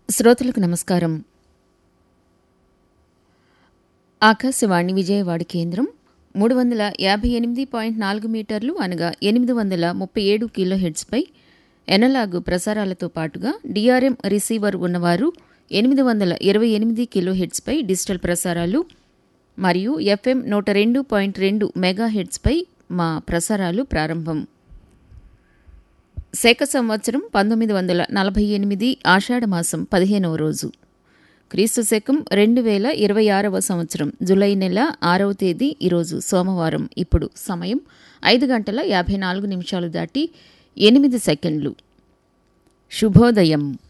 శ్రోతలకు నమస్కారం ఆకాశవాణి విజయవాడ కేంద్రం మూడు వందల యాభై ఎనిమిది పాయింట్ నాలుగు మీటర్లు అనగా ఎనిమిది వందల ముప్పై ఏడు కిలో హెడ్స్పై ఎనలాగు ప్రసారాలతో పాటుగా డిఆర్ఎం రిసీవర్ ఉన్నవారు ఎనిమిది వందల ఇరవై ఎనిమిది కిలో హెడ్స్పై డిజిటల్ ప్రసారాలు మరియు ఎఫ్ఎం నూట రెండు పాయింట్ రెండు మెగా హెడ్స్పై మా ప్రసారాలు ప్రారంభం శేక సంవత్సరం పంతొమ్మిది వందల నలభై ఎనిమిది ఆషాఢమాసం పదిహేనవ రోజు క్రీస్తు శకం రెండు వేల ఇరవై ఆరవ సంవత్సరం జులై నెల ఆరవ తేదీ ఈరోజు సోమవారం ఇప్పుడు సమయం ఐదు గంటల యాభై నాలుగు నిమిషాలు దాటి ఎనిమిది సెకండ్లు శుభోదయం